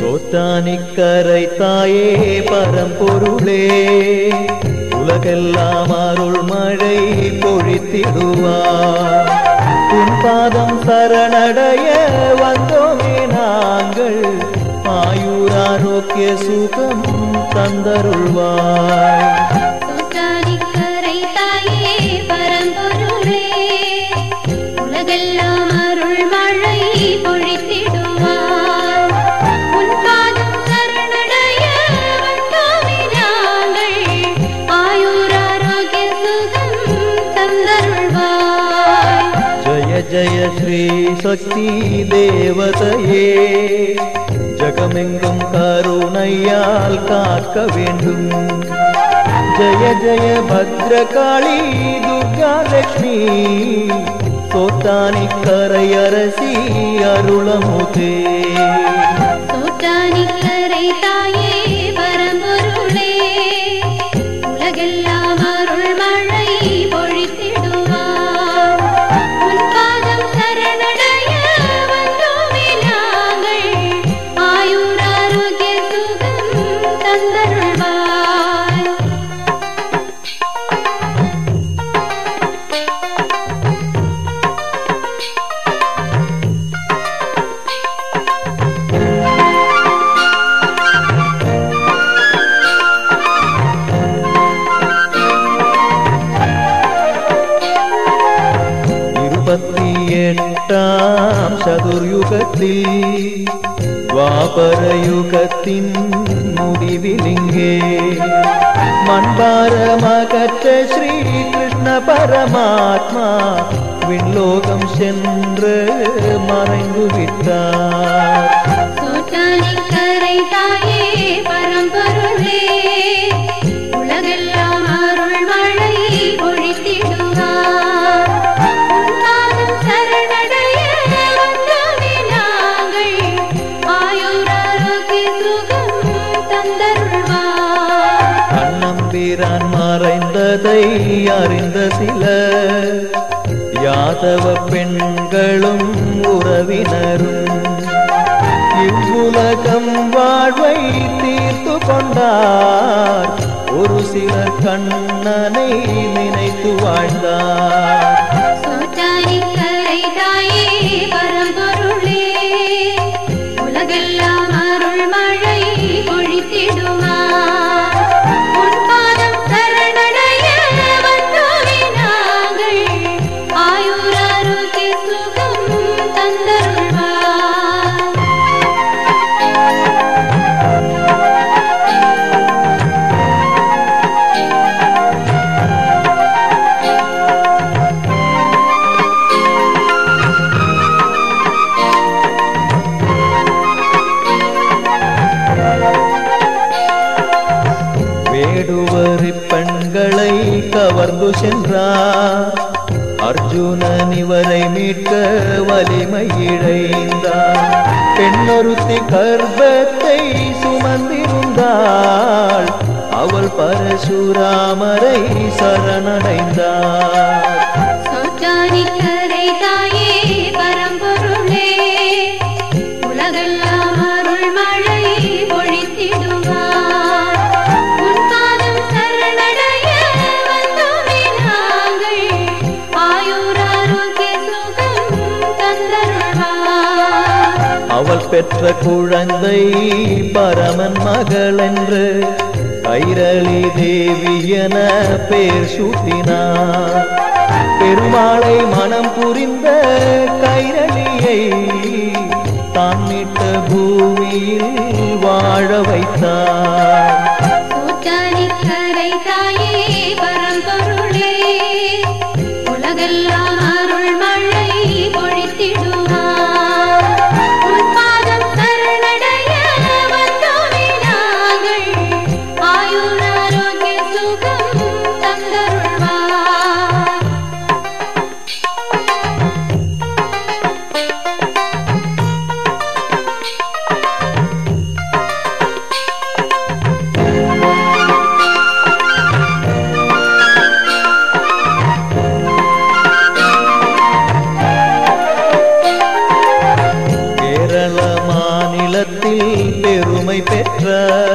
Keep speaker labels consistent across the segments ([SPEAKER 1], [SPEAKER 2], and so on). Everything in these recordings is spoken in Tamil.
[SPEAKER 1] சோற்றானிக்கரை தாயே பரம்பொருளே உலகெல்லாம் அருள் மழை பொழித்திடுவார் உன் பாதம் சரணடைய வந்தோமே நாங்கள் ஆயுராரோக்கிய சுகம் தந்தருள்வாய்
[SPEAKER 2] சோற்றானிக்கரை தாயே பரம்பொருளே உலகெல்லாம் அருள் மழை பொழித்திடுவார் உன் பாதம் சரணடைய வந்தோமே நாங்கள் ஆயுராரோக்கிய சுகம் தந்தருள்வாய்
[SPEAKER 1] ஜய ஜய ஸ்ரீ சக்தி தேவதையே ஜகமெங்கும் கருணையால் காக்க வேண்டும் ஜய ஜய பத்ரகாளி துர்கா லட்சுமி சோத்தானி கரையரசி அருளமுதே
[SPEAKER 2] சோற்றானிக்கரை தாயே பரம்பொருளே உலகெல்லாம் அருள் மழை பொழித்திடுவார் உன் பாதம் சரணடைய வந்தோமே நாங்கள் ஆயுராரோக்கிய சுகம் தந்தருள்வாய்
[SPEAKER 1] இருபத்தி எட்டாம் சதுர்யுகத்தில் துவாபர யுகத்தின் முடிவிலிங்கே மண்பாரமகற்ற ஸ்ரீ கிருஷ்ண பரமாத்மா விண்லோகம் சென்று மறைந்து விட்டார்
[SPEAKER 2] சோற்றானிக்கரை தாயே பரம்பொருளே உலகெல்லாம் அருள் மழை பொழித்திடுவார் உன் பாதம் சரணடைய வந்தோமே நாங்கள் ஆயுராரோக்கிய சுகம் தந்தருள்வார்
[SPEAKER 1] அண்ணம்பிரான் மறைந்ததை அறிந்த சில யாதவ பெண்களும் உறவினரும் இவ்வுலகம் வாழ்வை தீர்த்து கொண்டார் ஒரு சிலர் கண்ணனை நினைத்து வாழ்ந்தார்
[SPEAKER 2] சோற்றானிக்கரை தாயே பரம்பொருளே உலகெல்லாம் அருள் மழை பொழித்திடுவார் உன் பாதம் சரணடைய வந்தோமே நாங்கள் ஆயுராரோக்கிய சுகம் தந்தருள்வார்
[SPEAKER 1] வேடுவரி பெண்களை கவர்ந்து சென்றார் அர்ஜுனன் இவரை மீட்க வலிமை இழைந்தார் பெண்ணொருத்தி கர்ப்பத்தை சுமந்திருந்தாள் அவள் பரசுராமரை சரணடைந்தார்
[SPEAKER 2] சோற்றானிக்கரை தாயே பரம்பொருளே உலகெல்லாம் அருள் மழை பொழித்திடுவார் உன் பாதம் சரணடைய வந்தோமே நாங்கள் ஆயுராரோக்கிய சுகம் தந்தருள்வார்
[SPEAKER 1] அவள் பெற்ற குழந்தை பரமன் மகள் என்று கைரளி தேவி என பேர் சூட்டினார் பெருமாளை மனம் புரிந்த கைரளியை தான் மீட்ட பூமியில் வாழ வைத்தார்
[SPEAKER 2] சோற்றானிக்கரை தாயே பரம்பொருளே உலகெல்லாம் அருள் மழை பொழித்திடுவார் உன் பாதம் சரணடைய வந்தோமே நாங்கள் ஆயுராரோக்கிய சுகம் தந்தருள்வார்
[SPEAKER 1] பெருமை பெற்ற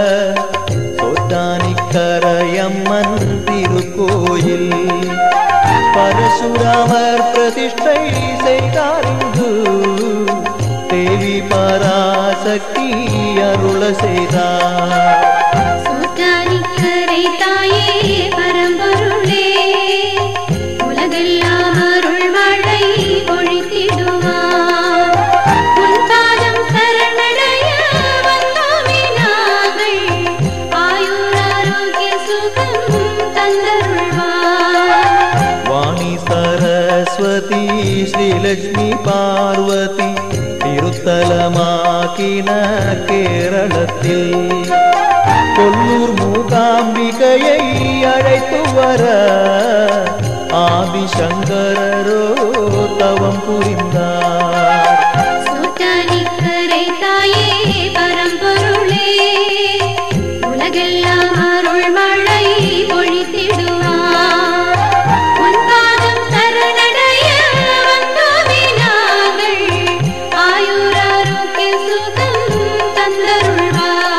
[SPEAKER 1] சொத்தானிக்கரையம்மன் திருக்கோயில் பரசுராமர் பிரதிஷ்டை செய்தாரிந்து தேவி பராசக்தி அருள செய்தார்
[SPEAKER 2] சூட்டானிக்கரை தாயே பரம்பொருளே உலகெல்லாம் அருள் மழை பொழித்திடுவார் உன் பாதம் சரணடைய வந்தோமே நாங்கள் ஆயுர் ஆரோக்கிய சுகம் தந்தருள்வார்
[SPEAKER 1] வாணி சரஸ்வதி ஸ்ரீலக்ஷ்மி பார்வதி திருத்தலமாக்கின கேரளத்தில் கொல்லூர் மூகாம்பிகையை அழைத்து வர ஆதிசங்கரரோ தவம் புரிந்தார்
[SPEAKER 2] சூட்டானிக்கரை தாயே பரம்பொருளே உலகெல்லாம் அருள் மழை பொழித்திடுவார் உன் பாதம் சரணடைய வந்தோமே நாங்கள் ஆயுர் ஆரோக்கிய சுகம் தந்தருள்வார்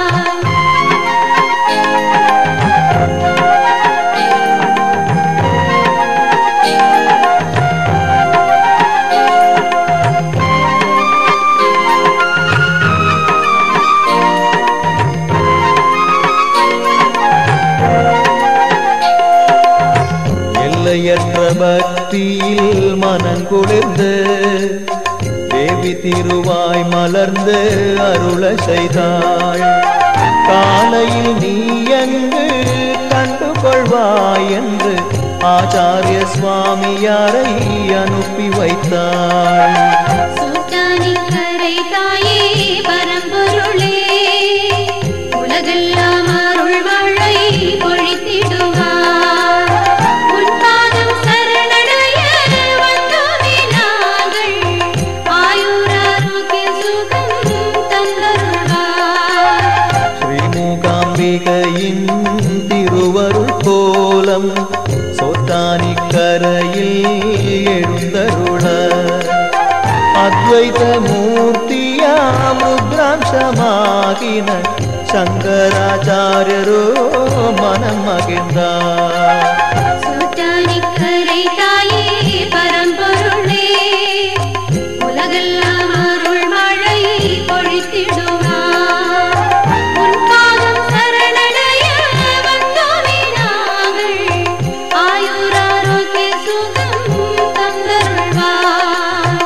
[SPEAKER 1] எல்லையற்ற பக்தியில் மனங்குளிர்ந்து தேவி திருவாய் மலர்ந்து அருள செய்தாள் காலையில் நீ எங்கு கண்டு கொள்வாய் என்று ஆச்சாரிய சுவாமியாரை அனுப்பி வைத்தாள்
[SPEAKER 2] சூட்டானிக்கரை தாயே பரம்பொருளே உலகெல்லாம் அருள் மழை பொழித்திடுவார் உன் பாதம் சரணடைய வந்தோமே நாங்கள் ஆயுர் ஆரோக்கிய சுகம் தந்தருள்வார்
[SPEAKER 1] ஸ்ரீமூகாம்பிகையின் திருவருள் கோலம் சோத்தானிக்கரையில் எழுந்தருள அத்வைத மூர்த்தியாம் ருத்ராம்சமாகின சங்கராச்சாரியரோ மனம் மகிழ்ந்தார்
[SPEAKER 2] சூட்டானிக்கரை தாயே பரம்பொருளே உலகெல்லாம் அருள் மழை பொழித்திடுவார் உன் பாதம் சரணடைய வந்தோமே நாங்கள் ஆயுர் ஆரோக்கிய சுகம் தந்தருள்வார்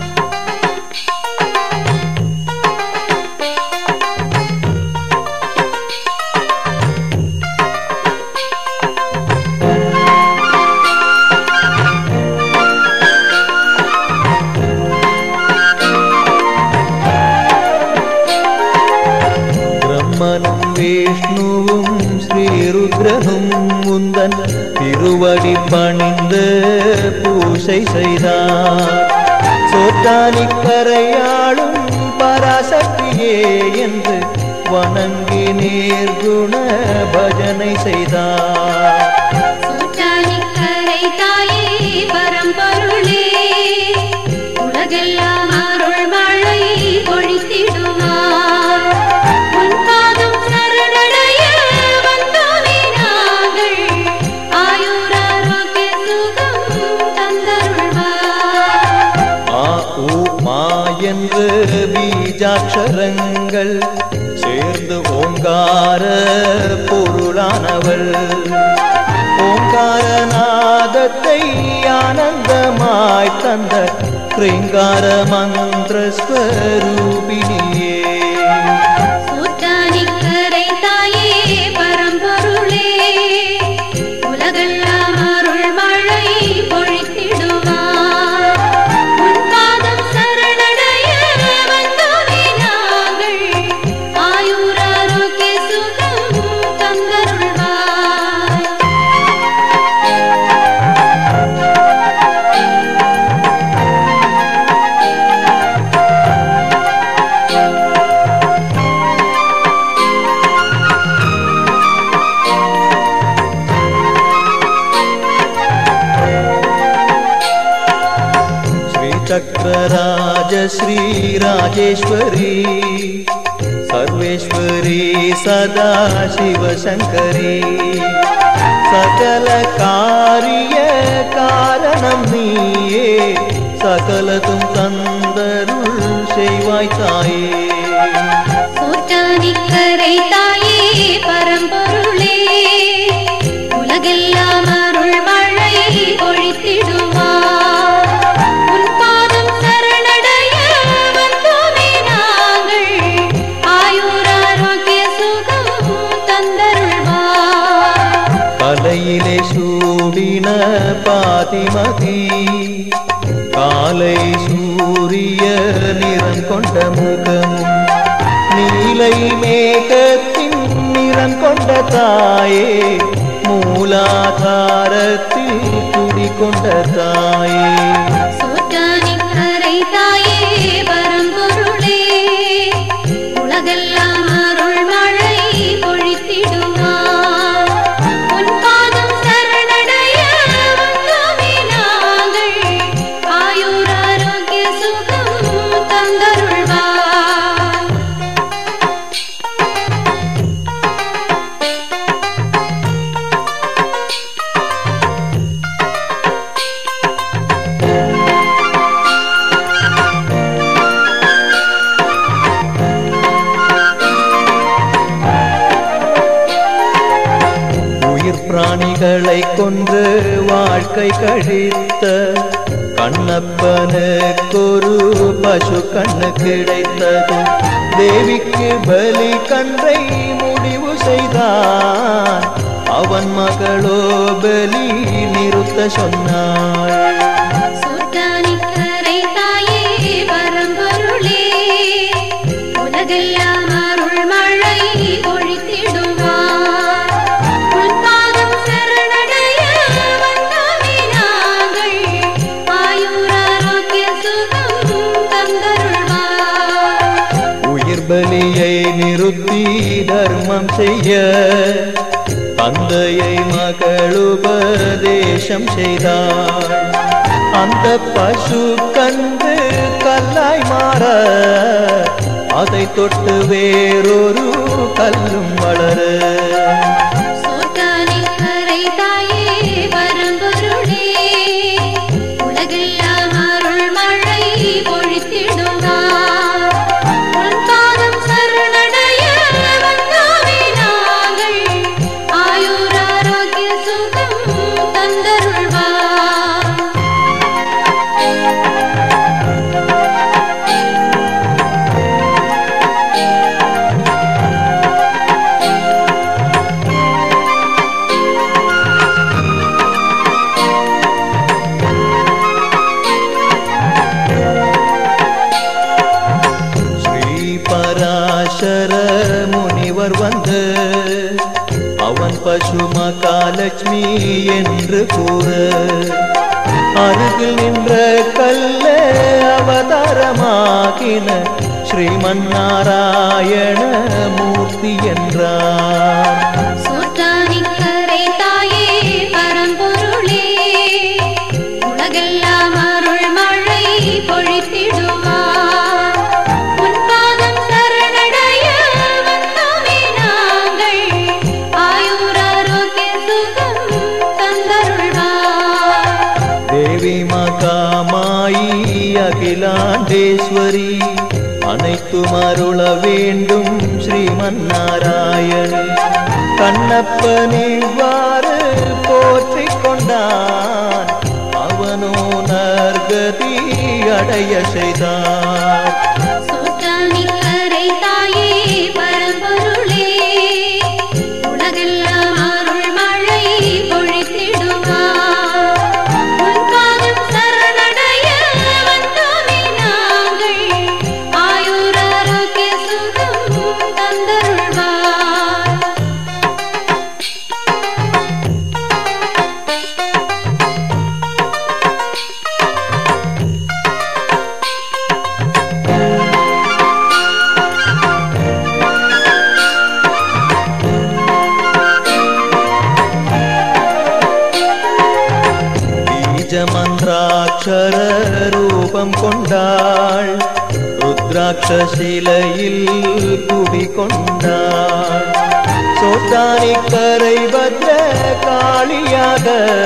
[SPEAKER 1] பிரம்மனும் விஷ்ணுவும் ஸ்ரீருத்ரனும் முந்தன் திருவடி பணிந்து பூசை செய்தார் சோட்டானிக்கரையாளும் பராசக்தியே என்று வணங்கி நேர்குண பஜனை செய்தார்
[SPEAKER 2] சூட்டானிக்கரை தாயே பரம்பொருளே உலகெல்லாம் அருள் மழை பொழித்திடுவார் உன் பாதம் சரணடைய வந்தோமே நாங்கள் ஆயுர் ஆரோக்கிய சுகம் தந்தருள்வார்
[SPEAKER 1] ஆ ஊ மா என்று பீஜாட்சரங்கள் சேர்ந்து ஓங்கார பொருளானவள் ஓங்காரநாதத்தை ஆனந்தமாய் தந்த கிருங்கார மந்திர ஸ்வரூபிணியே
[SPEAKER 2] சூட்டானிக்கரை தாயே பரம்பொருளே உலகெல்லாம் அருள் மழை பொழித்திடுவார் உன் பாதம் சரணடைய வந்தோமே நாங்கள் ஆயுர் ஆரோக்கிய சுகம் தந்தருள்வார்
[SPEAKER 1] श्रीचक्रराज श्रीराजेश्वरी சர்வேஸ்வரி சதா சிவசங்கரி சகல காரிய காரணம் நீயே சகலதும் தந்தருள் செய்வாய் தாயே
[SPEAKER 2] சோற்றானிக்கரை தாயே பரம்பொருளே உலகெல்லாம் அருள் மழை பொழித்திடுவார் உன் பாதம் சரணடைய வந்தோமே நாங்கள் ஆயுராரோக்கிய சுகம் தந்தருள்வார்
[SPEAKER 1] தலையிலே சூடின பாதிமதி காலை சூரிய நிறம் கொண்ட முகமும் நீலை மேகத்தின் நிறம் கொண்ட தாயே மூலாதாரத்தில் குடிகொண்ட தாயே
[SPEAKER 2] சோற்றானிக்கரை தாயே பரம்பொருளே உலகெல்லாம் அருள் மழை பொழித்திடுவார் உன் பாதம் சரணடைய வந்தோமே நாங்கள் ஆயுராரோக்கிய சுகம் தந்தருள்வார்
[SPEAKER 1] உயிர் பிராணிகளை கொன்று வாழ்க்கை கழித்த கண்ணப்பனுக்கொரு பசு கண்ணு கிடைத்தது தேவிக்கு பலி கன்றை முடிவு செய்தான் அவன் மகளோ பலி நிறுத்த சொன்னாள்
[SPEAKER 2] சோற்றானிக்கரை தாயே பரம்பொருளே உலகெல்லாம் அருள் மழை பொழித்திடுவார் உன் பாதம் சரணடைய வந்தோமே நாங்கள் ஆயுராரோக்கிய சுகம் தந்தருள்வார்
[SPEAKER 1] உயிர் பலியை நிறுத்தி தர்மம் செய்ய தந்தையை மகளுபதேசம் செய்தார் அந்த பசு கண்டு கல்லாய் மாற அதை தொட்டு வேறொரு கல்லும் வளர
[SPEAKER 2] சோற்றானிக்கரை தாயே பரம்பொருளே உலகெல்லாம் அருள் மழை பொழித்திடுவார் உன் பாதம் சரணடைய வந்தோமே நாங்கள் ஆயுராரோக்கிய சுகம் தந்தருள்வார்
[SPEAKER 1] ஸ்ரீ பராசர முனிவர் வந்து அவன் பசு மகாலட்சுமி என்று கூற அருகில் நின்ற கல்ல அவதாரமாகின ஸ்ரீமன்னாராயண மூர்த்தி என்றார்
[SPEAKER 2] சோற்றானிக்கரை தாயே பரம்பொருளே உலகெல்லாம் அருள் மழை பொழித்திடுவார் உன் பாதம் சரணடைய வந்தோமே நாங்கள் ஆயுராரோக்கிய சுகம் தந்தருள்வார்
[SPEAKER 1] தேவி மகாமாயி அகிலாண்டேஸ்வரி அனைத்தும் அருள வேண்டும் ஸ்ரீமன்னாராயணி கண்ணப்பன் இவ்வாறு போற்றிக் கொண்டான் அவனோ நற்கதி அடைய செய்தான்
[SPEAKER 2] சோற்றானிக்கரை தாயே பரம்பொருளே உலகெல்லாம் அருள் மழை பொழித்திடுவார் உன் பாதம் சரணடைய வந்தோமே நாங்கள் ஆயுராரோக்கிய சுகம் தந்தருள்வார்
[SPEAKER 1] பீஜமந்திராட்சர ரூபம் கொண்டாள் ருத்ர ருத்ராட்ச சிலையில் குடிகொண்டாள் சோட்டானி கரை பத்ர காளியாக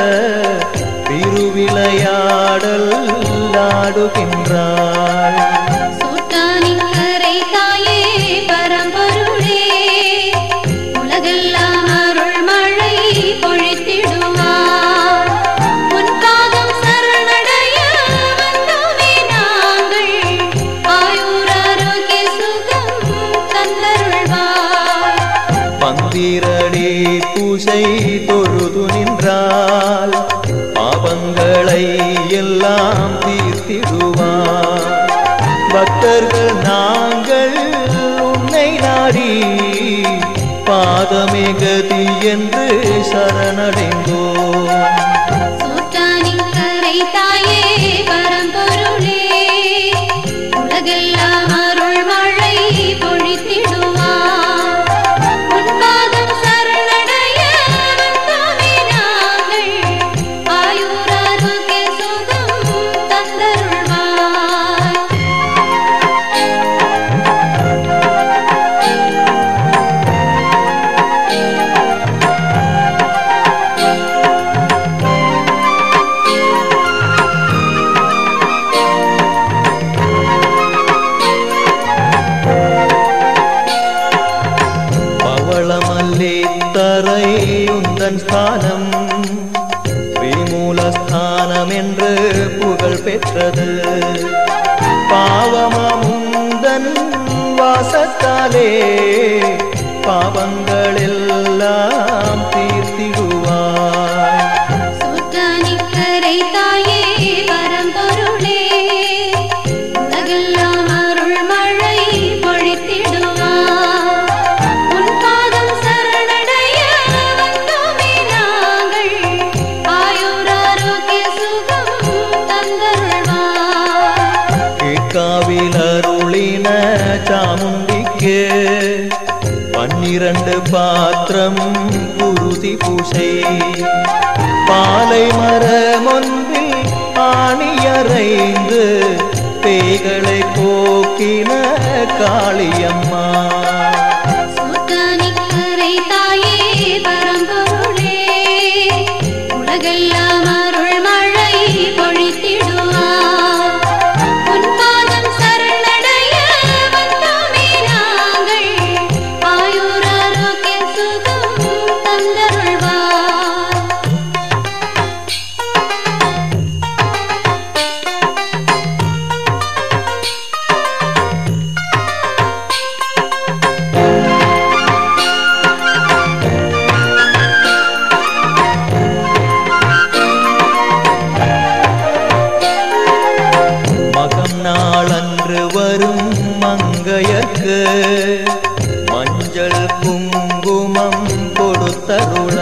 [SPEAKER 1] திருவிளையாடல் ஆடுகின்றாள்
[SPEAKER 2] சூட்டானின் கரை தாயே பரம்பொருளே உலகெல்லாம் அருள் மழை பொழித்திடுவார் உன் பாதம் சரணடைய வந்தோமே நாங்கள் ஆயுர் ஆரோக்கிய சுகம் தந்தருள்வார்
[SPEAKER 1] பந்திரடி பூசை தொழுது நின்றால் பாவங்களை எல்லாம் தீர்த்திடுவார் பக்தர்கள் நாங்கள் உன்னை நாடி பாதமே கதி என்று சரணடைந்தோம்
[SPEAKER 2] சூட்டானின் கரை தாயே பரம்பொருளே உலகெல்லாம் அருள் மழை பொழித்திடுவார் உன் பாதம் சரணடைய வந்தோமே நாங்கள் ஆயுர் ஆரோக்கிய சுகம் தந்தருள்வார்
[SPEAKER 1] பவளமல்லே தரை உந்தன் ஸ்தானம் ஸ்ரீமூலஸ்தானம் என்று புகழ் பெற்றது பாவமுந்தன் வாசத்தாலே பாவங்கள் எல்லாம் தீர்த்திடுவாய்
[SPEAKER 2] சூட்டானின் கரை தாயே பரம்பொருளே உலகெல்லாம் அருள் மழை பொழித்திடுவார் உன் பாதம் சரணடைய வந்தோமே நாங்கள் ஆயுர் ஆரோக்கிய சுகம் தந்தருள்வார்
[SPEAKER 1] கேட்காவில் அருளின சாமுண்டிக்கு பன்னிரண்டு பாத்திரம் குருதி பூசை பாலை மரமொன்றில் ஆணியறைந்து பேய்களை போக்கின காளியம்மா
[SPEAKER 2] சூட்டானின் கரை தாயே பரம்பொருளே உலகெல்லாம் அருள் மழை பொழித்திடுவார் உன் பாதம் சரணடைய வந்தோமே நாங்கள் ஆயுர் ஆரோக்கிய சுகம் தந்தருள்வார்
[SPEAKER 1] மகம் நாளன்று வரும் மங்கையர்க்கு மஞ்சள் குங்குமம் கொடுத்தருள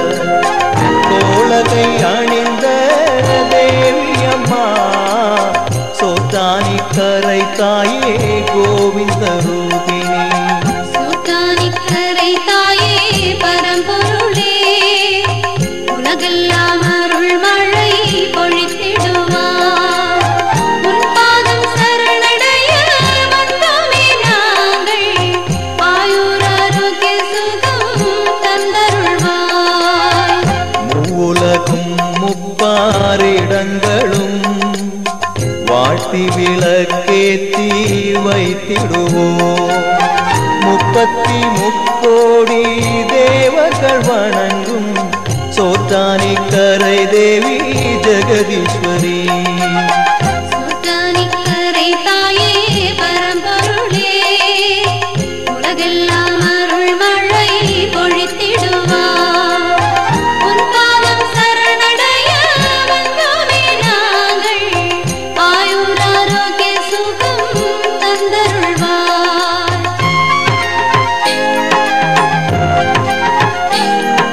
[SPEAKER 1] தோளகை அணிந்த தேவியம்மா சோத்தானி கரை தாயே கோவிந்த ரூபிணி
[SPEAKER 2] சூட்டானின் கரை தாயே பரம்பொருளே உலகெல்லாம் அருள் மழை பொழித்திடுவார் உன் பாதம் சரணடைய வந்தோமே நாங்கள் ஆயுர் ஆரோக்கிய சுகம் தந்தருள்வார்
[SPEAKER 1] மூலகும் முப்பாரிடங்களும் வாழ்த்தி விளக்கேத்தி வைத்திடுவோம் முப்பத்தி முக்கோடி தேவர்கள் வணங்கும் சோத்தானி கரை தேவி ஜெகதீஸ்வரி
[SPEAKER 2] சூட்டானின் கரை தாயே பரம்பொருளே உலகெல்லாம் அருள் மழை பொழித்திடுவார் உன் பாதம் சரணடைய வந்தோமே நாங்கள் ஆயுர் ஆரோக்கிய சுகம் தந்தருள்வார்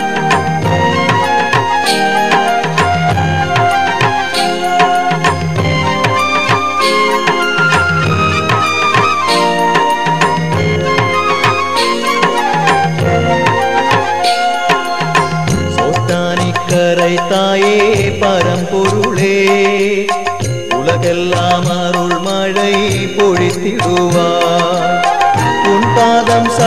[SPEAKER 1] ஆ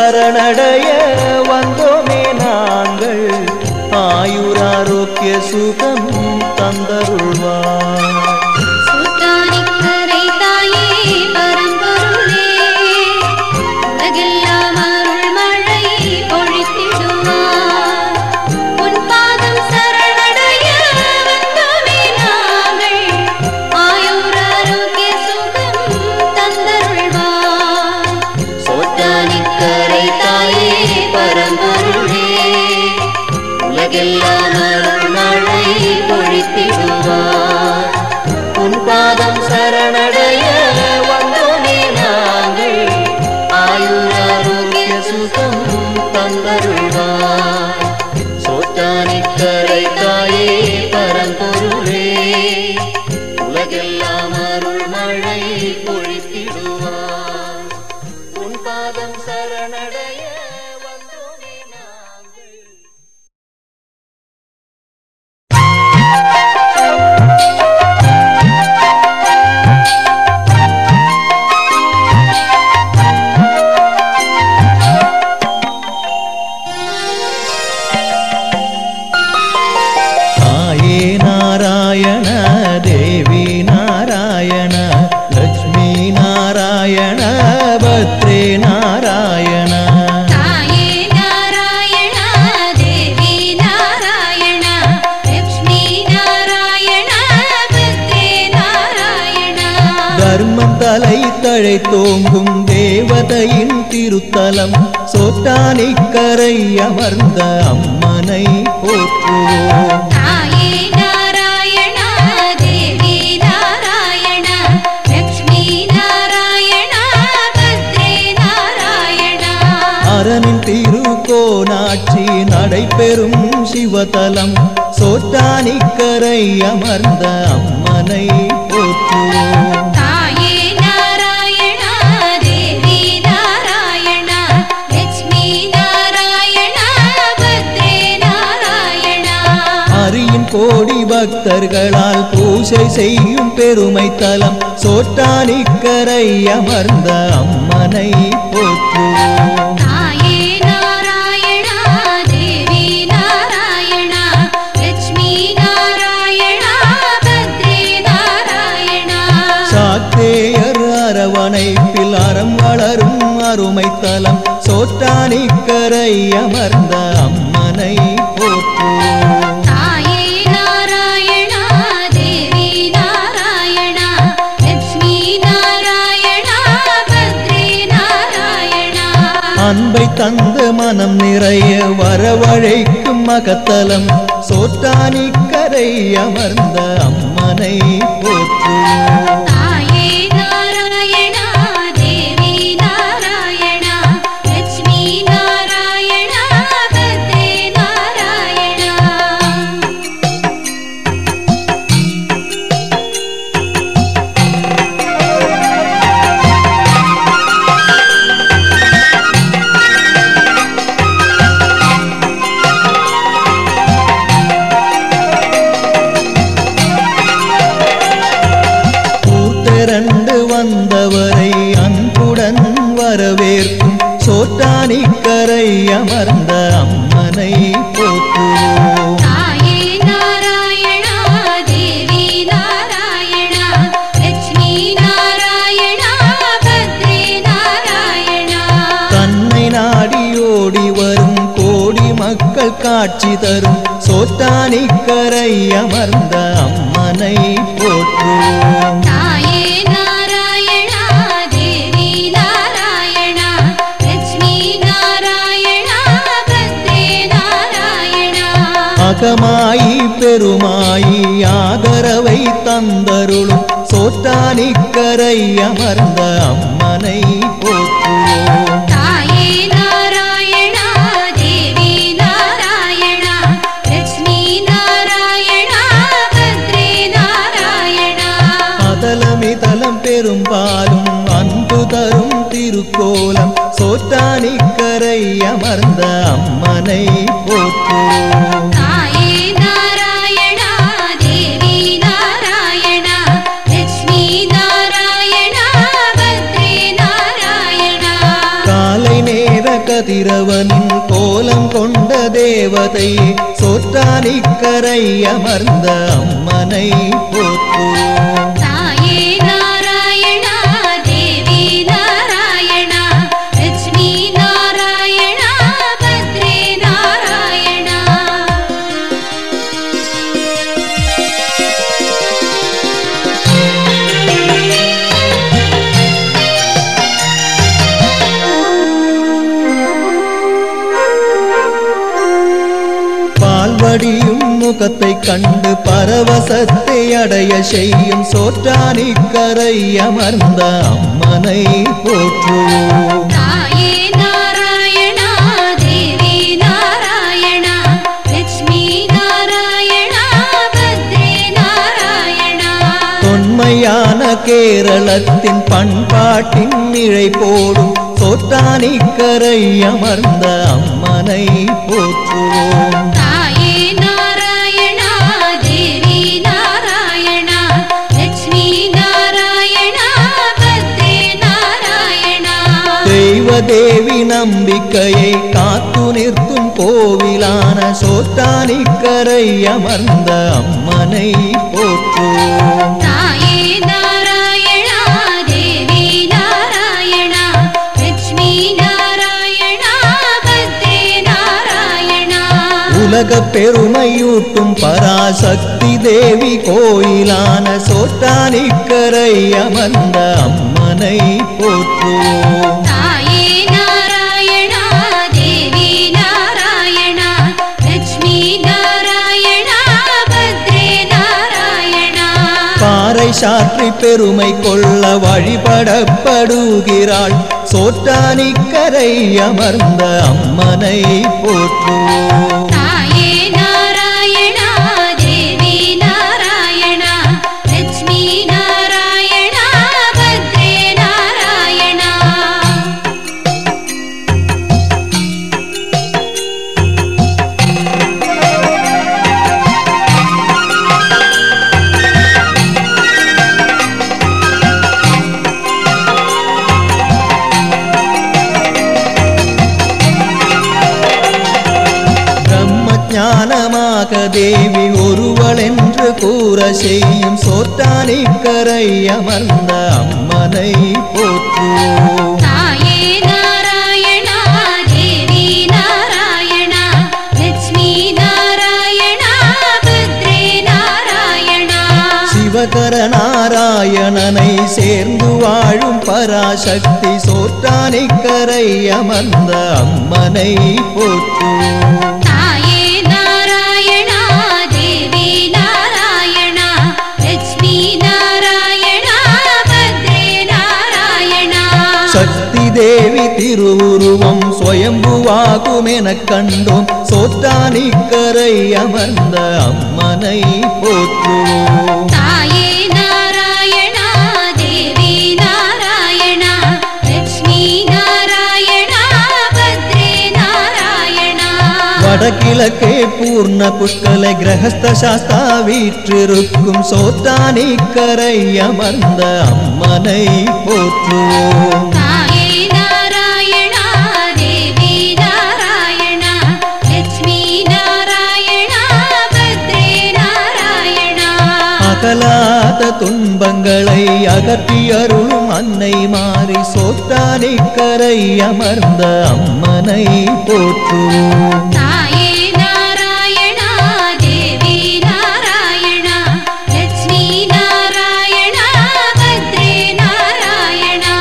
[SPEAKER 1] சரணடைய வந்தோமே நாங்கள் ஆயுராரோக்கிய சுகம் தந்தருள்வார்
[SPEAKER 2] சூட்டானிக்கரை தாயே பரம்பொருளே உலகெல்லாம் அருள் மழை பொழித்திடுவார் உன் பாதம் சரணடைய வந்தோமே நாங்கள் ஆயுர் ஆரோக்கிய சுகம் தந்தருள்வார் சூட்டானிக்கரை தாயே பரம்பொருளே உலகெல்லாம் அருள் மழை பொழித்திடுவார்
[SPEAKER 1] உன் பாதம் சரணடைய வந்தோமே நாங்கள் ஆயுராரோக்கிய சுகம் தந்தருள்வார் சோட்டானிக்கரை தாயே பரம்பொருளே உலகெல்லாம் அருள் மழை பொழித்திடுவார் உன் பாதம் சரணடைய வந்தோமே நாங்கள் தாயே நாராயண தேவி நாராயண லக்ஷ்மி நாராயண பத்ரே நாராயண
[SPEAKER 2] தாயே நாராயண தேவி நாராயண லக்ஷ்மி நாராயண பத்ரே நாராயண
[SPEAKER 1] தர்மம் தலை தழை தோங்கும் தேவதையின் திருத்தலம் சோட்டானிக்கரை அமர்ந்த அம்மனை போற்றுவோம்
[SPEAKER 2] தாயே நாராயண தேவி நாராயண லக்ஷ்மி நாராயண பத்ரே நாராயண
[SPEAKER 1] அரணின் திருக்கோனாட்சி நடைபெறும் சிவதலம் சோட்டானிக்கரை அமர்ந்த அம்மனை போற்றுவோம்
[SPEAKER 2] தாயே நாராயண தேவி நாராயண லக்ஷ்மி நாராயண பத்ரே நாராயண
[SPEAKER 1] அரியின் கோடி பக்தர்களால் பூசை செய்யும் பெருமை தலம் சோட்டானிக்கரை அமர்ந்த அம்மனை போற்றுவோம்
[SPEAKER 2] தாயே நாராயண தேவி நாராயண லக்ஷ்மி நாராயண பத்ரே நாராயண
[SPEAKER 1] சாத்தேயர் அரவணைப்பில் அறம் வளரும் அருமை தலம் சோட்டானிக்கரை அமர்ந்த அம்மனை போற்றுவோம்
[SPEAKER 2] தாயே நாராயண தேவி நாராயண லக்ஷ்மி நாராயண பத்ரே நாராயண
[SPEAKER 1] அன்பை தந்து மனம் நிறைய வரவழைக்கும் மகத்தலம் சோட்டானிக்கரை அமர்ந்த அம்மனை போற்றுவோம்
[SPEAKER 2] தாயே நாராயண தேவி நாராயண லக்ஷ்மி நாராயண பத்ரே நாராயண
[SPEAKER 1] கூர்த்திரண்டு வந்தவரை அன்புடன் வரவேற்கும் சோட்டானிக்கரை அமர்ந்த அம்மனை போற்றுவோம்
[SPEAKER 2] தாயே நாராயண தேவி நாராயண லக்ஷ்மி நாராயண பத்ரே நாராயண
[SPEAKER 1] தன்னை நாடி ஓடி வரும் கோடி மக்கள் காட்சி தரும் சோட்டானிக்கரை அமர்ந்த அம்மனை போற்றுவோம்
[SPEAKER 2] தாயே நாராயண தேவி நாராயண லக்ஷ்மி நாராயண பத்ரே நாராயண
[SPEAKER 1] அகமாயி பெருமாயி ஆதரவை தந்தருளும் சோட்டானிக்கரை அமர்ந்த அம்மனை போற்றுவோம்
[SPEAKER 2] தாயே நாராயண தேவி நாராயண லக்ஷ்மி நாராயண பத்ரே நாராயண
[SPEAKER 1] அதலமிதலம் பெரும்பாலும் அன்பு தரும் திருக்கோலம் சோட்டானிக்கரை அமர்ந்த அம்மனை போற்றுவோம்
[SPEAKER 2] தாயே நாராயண தேவி நாராயண லக்ஷ்மி நாராயண பத்ரே நாராயண
[SPEAKER 1] காலை நேர கதிரவனின் கோலம் கொண்ட தேவதை சோற்றானிக்கரை அமர்ந்த அம்மனை போற்றுவோம்
[SPEAKER 2] தாயே நாராயணா தேவி நாராயணா லட்சுமி நாராயணா பத்ரே நாராயணா
[SPEAKER 1] பால்வடியும் முகத்தை கண்டு பரவசத்தை அடைய செய்யும் சோற்றானிக்கரை அமர்ந்த அம்மனை போற்றுவோம்
[SPEAKER 2] தாயே நாராயணா தேவி நாராயணா லட்சுமி நாராயணா பத்ரே நாராயணா
[SPEAKER 1] தொன்மையான கேரளத்தின் பண்பாட்டின் நிழை போடும் சோற்றானிக்கரை அமர்ந்த அம்மனை போற்றுவோம்
[SPEAKER 2] தாயே நாராயணா தேவி நாராயணா லட்சுமி நாராயணா பத்ரே நாராயணா
[SPEAKER 1] தெய்வ தேவி நம்பிக்கையை காத்து நிற்கும் கோவிலான சோற்றானிக்கரை அமர்ந்த அம்மனை போற்றுவோம்
[SPEAKER 2] தாயே நாராயணா தேவி நாராயணா லட்சுமி நாராயணா பத்ரே நாராயணா
[SPEAKER 1] உலக பெருமையூட்டும் பராசக்தி தேவி கோயிலான சோற்றானிக்கரை அமர்ந்த அம்மனை போற்றுவோம்
[SPEAKER 2] தாயே நாராயணா தேவி நாராயணா லட்சுமி நாராயணா பத்ரே நாராயணா
[SPEAKER 1] பாறை சாற்றி பெருமை கொள்ள வழிபடப்படுகிறாள் சோற்றானிக்கரை அமர்ந்த அம்மனை போற்றுவோம்
[SPEAKER 2] தாயே நாராயணா தேவி நாராயணா லட்சுமி நாராயணா பத்ரே நாராயணா
[SPEAKER 1] பிரம்மஞானமாக தேவி ஒருவள் என்று கூற செய்யும் சோற்றானிக்கரை அமர்ந்த அம்மனை போற்றுவோம்
[SPEAKER 2] தாயே நாராயணா தேவி நாராயணா லட்சுமி நாராயணா பத்ரே நாராயணா
[SPEAKER 1] சிவகர நாராயணனை சேர்ந்து வாழும் பராசக்தி சோற்றானிக்கரை அமர்ந்த அம்மனை போற்றுவோம்
[SPEAKER 2] தாயே நாராயணா தேவி நாராயணா லட்சுமி நாராயணா பத்ரே நாராயணா
[SPEAKER 1] சக்தி தேவி திருவுருவம் சுயம்புவாகும் எனக் கண்டோம் சோற்றானிக்கரை அமர்ந்த அம்மனை போற்றுவோம்
[SPEAKER 2] தாயே நாராயணா தேவி நாராயணா லட்சுமி நாராயணா பத்ரே நாராயணா
[SPEAKER 1] வடகிழக்கே பூர்ண புஷ்கல கிரகஸ்த சாஸ்தா வீற்றிருக்கும் சோத்தானிக்கரை அமர்ந்த அம்மனை போற்றுவோம்
[SPEAKER 2] தாயே நாராயணா தேவி நாராயணா லட்சுமி நாராயணா பத்ரே நாராயணா
[SPEAKER 1] அகலாத துன்பங்களை அகற்றி அருளும் அன்னை மாறி சோத்தானிக்கரை அமர்ந்த அம்மனை போற்றுவோம்
[SPEAKER 2] தாயே நாராயணா தேவி நாராயணா லட்சுமி நாராயணா பத்ரே நாராயணா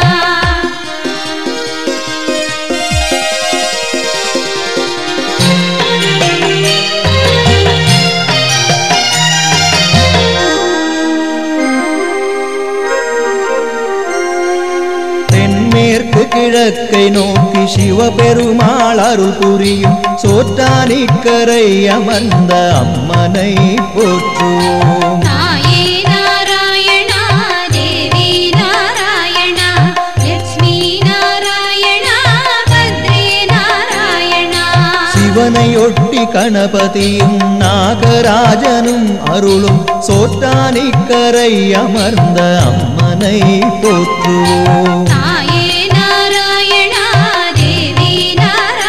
[SPEAKER 1] தென்மேற்கு கிழக்கை நோக்கி சிவபெருமாள் அருள் புரியும் சோற்றானிக்கரை அமர்ந்த அம்மனை போற்றுவோம்
[SPEAKER 2] தாயே நாராயணா தேவி நாராயணா லட்சுமி நாராயணா பத்ரே நாராயணா
[SPEAKER 1] சிவனையொட்டி கணபதியும் நாகராஜனும் அருளும் சோற்றானிக்கரை அமர்ந்த அம்மனை போற்றுவோம்
[SPEAKER 2] தாயே நாராயணா தேவி நாராயணா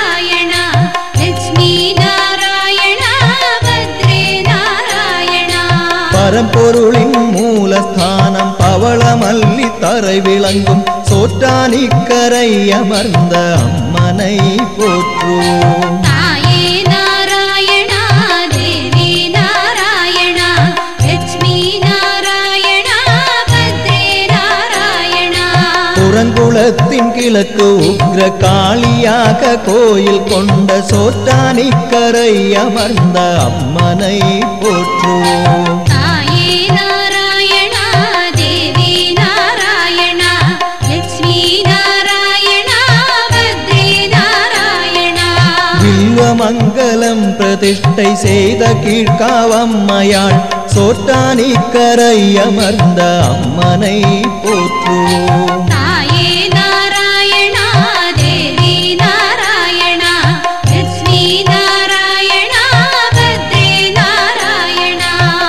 [SPEAKER 1] பரம்பொருளின் மூலஸ்தானம் பவளமல்லி தரை விளங்கும் சோற்றானிக்கரை அமர்ந்த அம்மனை போற்றுவோம்
[SPEAKER 2] தாயே நாராயணா தேவி நாராயணா லட்சுமி நாராயணா பத்ரே நாராயணா
[SPEAKER 1] புறங்குளத்தின் கிழக்கு உக்ர காளியாக கோயில் கொண்ட சோற்றானிக்கரை அமர்ந்த அம்மனை போற்றுவோம்
[SPEAKER 2] தாயே நாராயணா தேவி நாராயணா லட்சுமி நாராயணா பத்ரே நாராயணா
[SPEAKER 1] வில்வமங்கலம் பிரதிஷ்டை செய்த கீழ்காவம்மையாள் சோட்டானிக்கரை அமர்ந்த அம்மனை போற்றுவோம்
[SPEAKER 2] தாயே நாராயணா தேவி நாராயணா லட்சுமி நாராயணா பத்ரே நாராயணா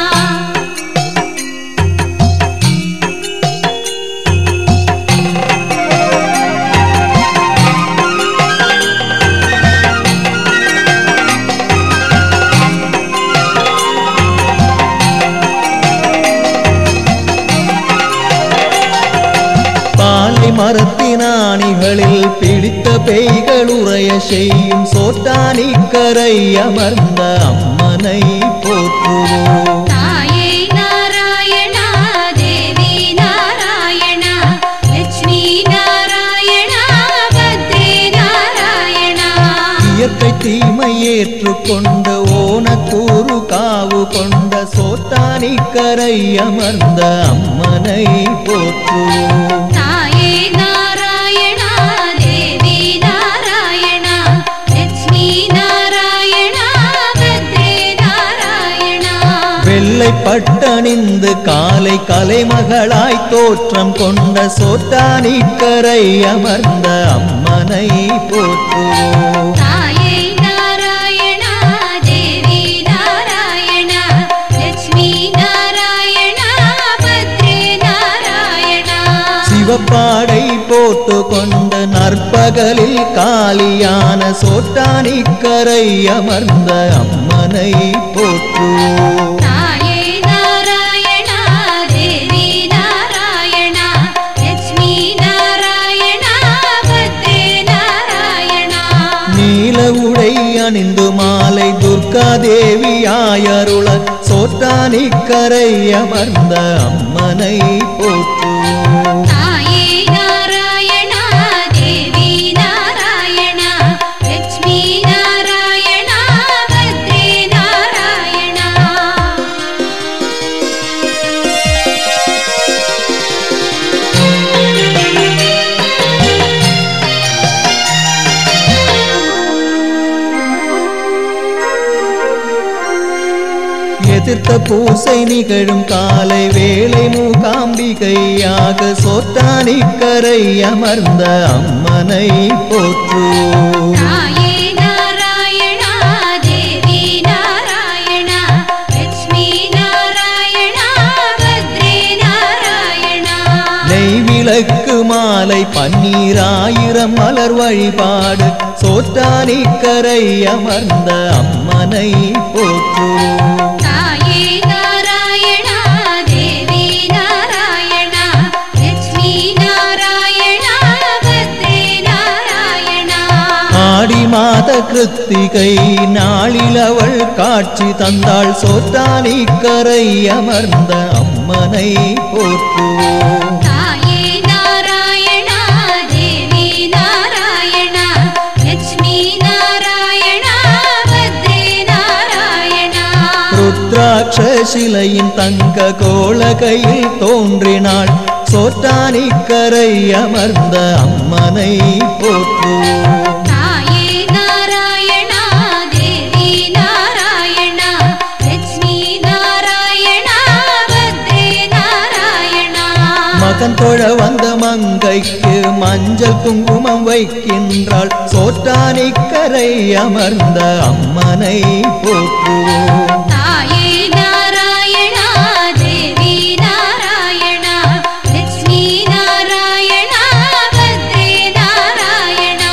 [SPEAKER 1] பாலை மரத்தினாணிகளில் பிடித்த பேய்கள் உறைய செய்யும் சோட்டானிக்கரை அமர்ந்த அம்மனை போற்றுவோம்
[SPEAKER 2] தாயே நாராயணா தேவி நாராயணா லட்சுமி நாராயணா பத்ரே நாராயணா
[SPEAKER 1] இயற்கை தீமை ஏற்றுக்கொண்ட ஓனக்கூறு காவு கொண்ட சோட்டானிக்கரை அமர்ந்த அம்மனை போற்றுவோம்
[SPEAKER 2] தாயே நாராயணா தேவி நாராயணா லட்சுமி நாராயணா பத்ரே நாராயணா
[SPEAKER 1] வெள்ளை பட்டணிந்து காலை கலைமகளாய் தோற்றம் கொண்ட சோட்டானிக்கரை அமர்ந்த அம்மனை போற்றுவோம்
[SPEAKER 2] தாயே நாராயணா தேவி நாராயணா லட்சுமி நாராயணா பத்ரே நாராயணா
[SPEAKER 1] சிவப்பாடை போட்டு கொண்ட நற்பகலில் காலியான சோட்டானிக்கரை அமர்ந்த அம்மனை போற்றுவோம்
[SPEAKER 2] தாயே நாராயணா தேவி நாராயணா லட்சுமி நாராயணா பத்ரே நாராயணா
[SPEAKER 1] நீல உடை அணிந்து மாலை துர்கா தேவி ஆயருள சோட்டானிக்கரை அமர்ந்த அம்மனை போற்றுவோம்
[SPEAKER 2] தாயே நாராயணா தேவி நாராயணா லட்சுமி நாராயணா பத்ரே நாராயணா
[SPEAKER 1] எதிர்த்த பூசை நிகழும் காலை வேலை மூகாம்பிகையாக சோட்டானிக்கரை அமர்ந்த அம்மனை போற்றுவோம்
[SPEAKER 2] தாயே நாராயணா தேவி நாராயணா லட்சுமி நாராயணா பத்ரே நாராயணா
[SPEAKER 1] நெய் விளக்கு மாலை பன்னீராயிரம் மலர் வழிபாடு சோட்டானிக்கரை அமர்ந்த அம்மனை போற்றுவோம்
[SPEAKER 2] தாயே நாராயணா தேவி நாராயணா லட்சுமி நாராயணா பத்ரே நாராயணா
[SPEAKER 1] ஆடி மாத கிருத்திகை நாளில் அவள் காட்சி தந்தாள் சோட்டானிக்கரை அமர்ந்த அம்மனை போற்றுவோம்
[SPEAKER 2] தாயே நாராயணா தேவி நாராயணா லட்சுமி நாராயணா பத்ரே நாராயணா
[SPEAKER 1] ருத்ராட்ச சிலையின் தங்க கோலகையில் தோன்றினாள் சோட்டானிக்கரை அமர்ந்த அம்மனை போற்றுவோம்
[SPEAKER 2] தாயே நாராயணா தேவி நாராயணா லட்சுமி நாராயணா பத்ரே நாராயணா
[SPEAKER 1] மகன் தொழ வந்த மங்கைக்கு மஞ்சள் குங்குமம் வைக்கின்றாள் சோட்டானிக்கரை அமர்ந்த அம்மனை போற்றுவோம்
[SPEAKER 2] தாயே நாராயணா தேவி நாராயணா லட்சுமி நாராயணா பத்ரே நாராயணா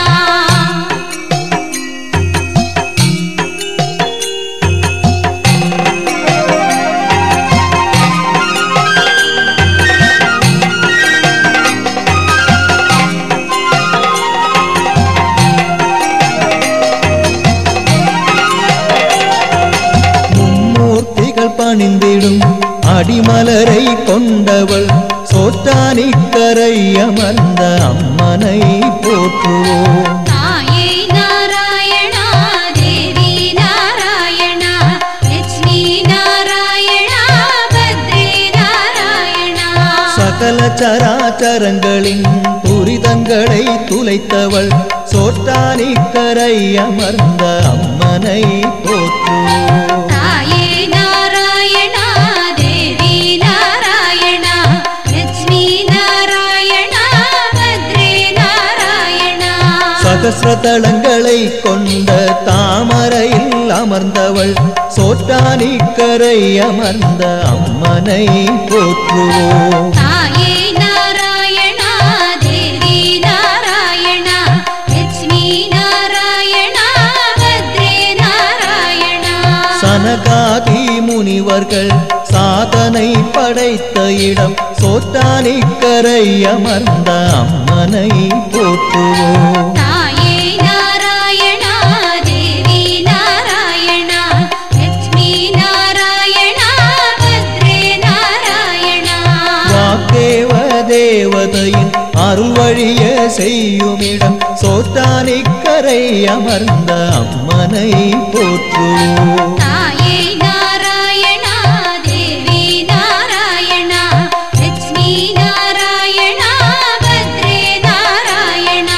[SPEAKER 1] அடிமலரை கொண்டவள் சோற்றானிக்கரை அமர்ந்த அம்மனை போற்றுவோம்
[SPEAKER 2] தாயே நாராயணா தேவி நாராயணா லட்சுமி நாராயணா பத்ரே நாராயணா
[SPEAKER 1] சகல சராச்சரங்களின் துரிதங்களை துளைத்தவள் சோற்றானிக்கரை அமர்ந்த அம்மனை போற்றுவோம்
[SPEAKER 2] தாயே நாராயணா தேவி நாராயணா லட்சுமி நாராயணா பத்ரே நாராயணா
[SPEAKER 1] சகசிரதளங்களை கொண்ட தாமரையில் அமர்ந்தவள் சோற்றானிக்கரை அமர்ந்த அம்மனை போற்றுவோம்
[SPEAKER 2] தாயே நாராயணா தேவி நாராயணா லட்சுமி நாராயணா பத்ரே நாராயணா
[SPEAKER 1] சனகாதி முனிவர்கள் சாதனை படைத்த இடம் சோற்றானிக்கரை அமர்ந்த அம்மனை போற்றுவோம்
[SPEAKER 2] தாயே நாராயணா தேவி நாராயணா லட்சுமி நாராயணா பத்ரே நாராயணா
[SPEAKER 1] வாக்கேவ தேவதையின் அருள் வழிய செய்யுமிடம் சோற்றானிக்கரை அமர்ந்த அம்மனை போற்றுவோம்
[SPEAKER 2] தாயே நாராயணா தேவி நாராயணா லட்சுமி நாராயணா பத்ரே நாராயணா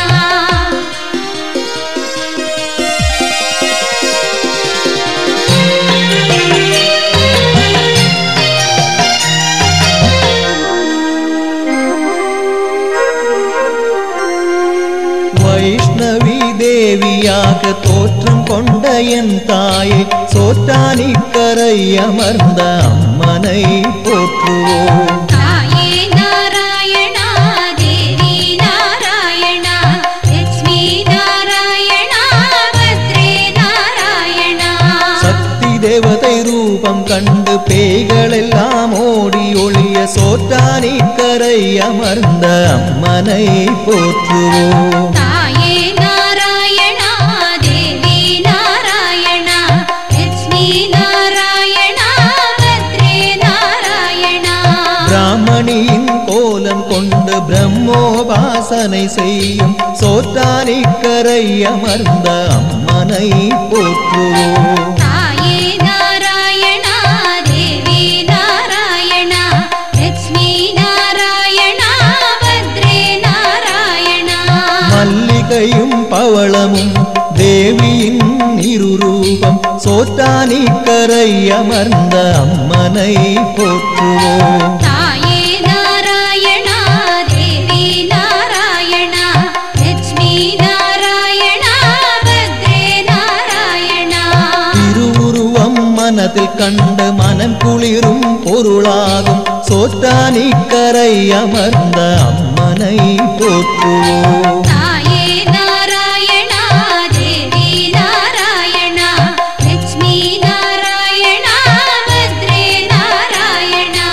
[SPEAKER 1] வைஷ்ணவி தேவியாக தோற்றம் கொண்ட என் தாயை சோற்றானிக்கரை அமர்ந்த அம்மனை போற்றுவோம்
[SPEAKER 2] தாயே நாராயணா தேவி நாராயணா லட்சுமி நாராயணா பத்ரே நாராயணா
[SPEAKER 1] சக்தி தேவதை ரூபம் கண்டு பேய்களெல்லாம் ஓடி ஒளிய சோற்றானிக்கரை அமர்ந்த அம்மனை போற்றுவோம்
[SPEAKER 2] தாயே நாராயணா தேவி நாராயணா லட்சுமி நாராயணா பத்ரே நாராயணா
[SPEAKER 1] பிராமணியின் கோலம் கொண்டு பிரம்மோபாசனை செய்யும் சோற்றானிக்கரை அமர்ந்த அம்மனை போற்றுவோம்
[SPEAKER 2] தாயே நாராயணா தேவி நாராயணா லட்சுமி நாராயணா பத்ரே நாராயணா
[SPEAKER 1] மல்லிகையும் பவளமும் தேவியின் இருரூபம் சோற்றானிக்கரை அமர்ந்த அம்மனை போற்றுவோம்
[SPEAKER 2] தாயே நாராயணா தேவி நாராயணா லட்சுமி நாராயணா பத்ரே நாராயணா
[SPEAKER 1] திருவுருவம் மனதில் கண்டு மனம் குளிரும் பொருளாகும் சோற்றானிக்கரை அமர்ந்த அம்மனை போற்றுவோம்
[SPEAKER 2] தாயே நாராயணா தேவி நாராயணா லட்சுமி நாராயணா பத்ரே நாராயணா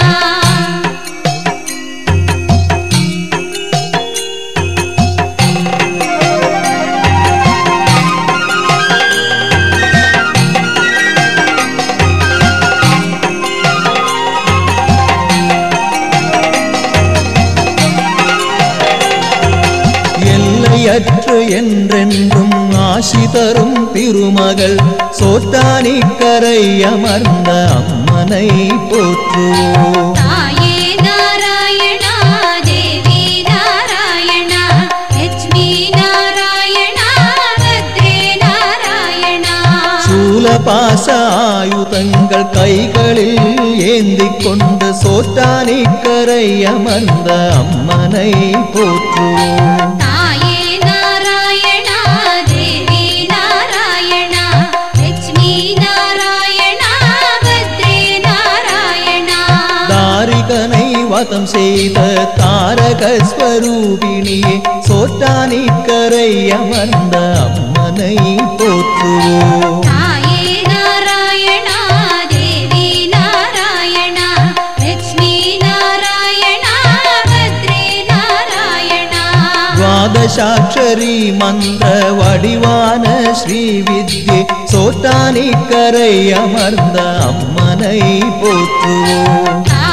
[SPEAKER 1] எல்லையற்று என்றென்றும் ஆசி தரும் திருமகள் சோற்றானிக்கரை அமர்ந்த அம்மனை போற்றுவோம்
[SPEAKER 2] தாயே நாராயணா தேவி நாராயணா லட்சுமி நாராயணா பத்ரே நாராயணா
[SPEAKER 1] சூலபாச ஆயுதங்கள் கைகளில் ஏந்திக் கொண்டு சோற்றானிக்கரை அமர்ந்த அம்மனை போற்றுவோம்
[SPEAKER 2] தாயே நாராயணா தேவி நாராயணா லட்சுமி நாராயணா பத்ரே நாராயணா
[SPEAKER 1] தாரிகனை வதம் செய்த தாரக ஸ்வரூபிணியே சோற்றானிக்கரை அமர்ந்த அம்மனை போற்றுவோம்
[SPEAKER 2] தாயே நாராயணா தேவி நாராயணா லட்சுமி நாராயணா பத்ரே நாராயணா
[SPEAKER 1] துவாதசாட்சரி மந்திர வடிவான ஸ்ரீ வித்யே சோட்டானிக்கரை அமர்ந்த அம்மனை போற்றுவோம்
[SPEAKER 2] தாயே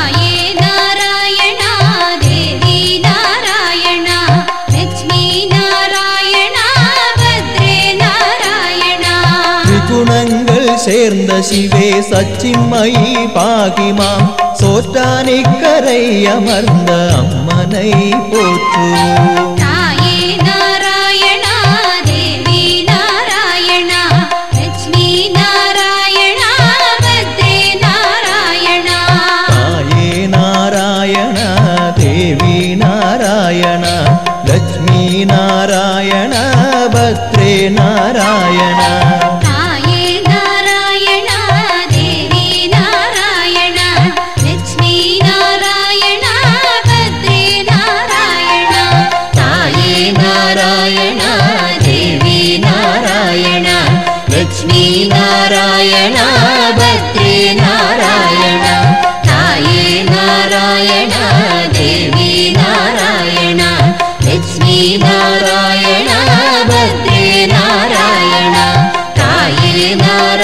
[SPEAKER 1] சேர்ந்த சிவே சச்சின்மயி பாகிமாம் சோற்றானிக்கரை அமர்ந்த அம்மனை போற்றுவோம்
[SPEAKER 2] தாயே நாராயணா தேவி நாராயணா லட்சுமி நாராயணா பத்ரே நாராயணா
[SPEAKER 1] தாயே நாராயண தேவி நாராயண லக்ஷ்மி நாராயண பத்ரே நாராயண
[SPEAKER 2] தாயே நாராயணா தேவி நாராயணா லட்சுமி நாராயணா பத்ரே நாராயணா தாயே நாராயணா தேவி நாராயணா லட்சுமி நாராயணா பத்ரே நாராயணா தாயே நாராயணா தேவி நாராயணா லட்சுமி நாராயணா பத்ரே நாராயணா தாயே நாராயணா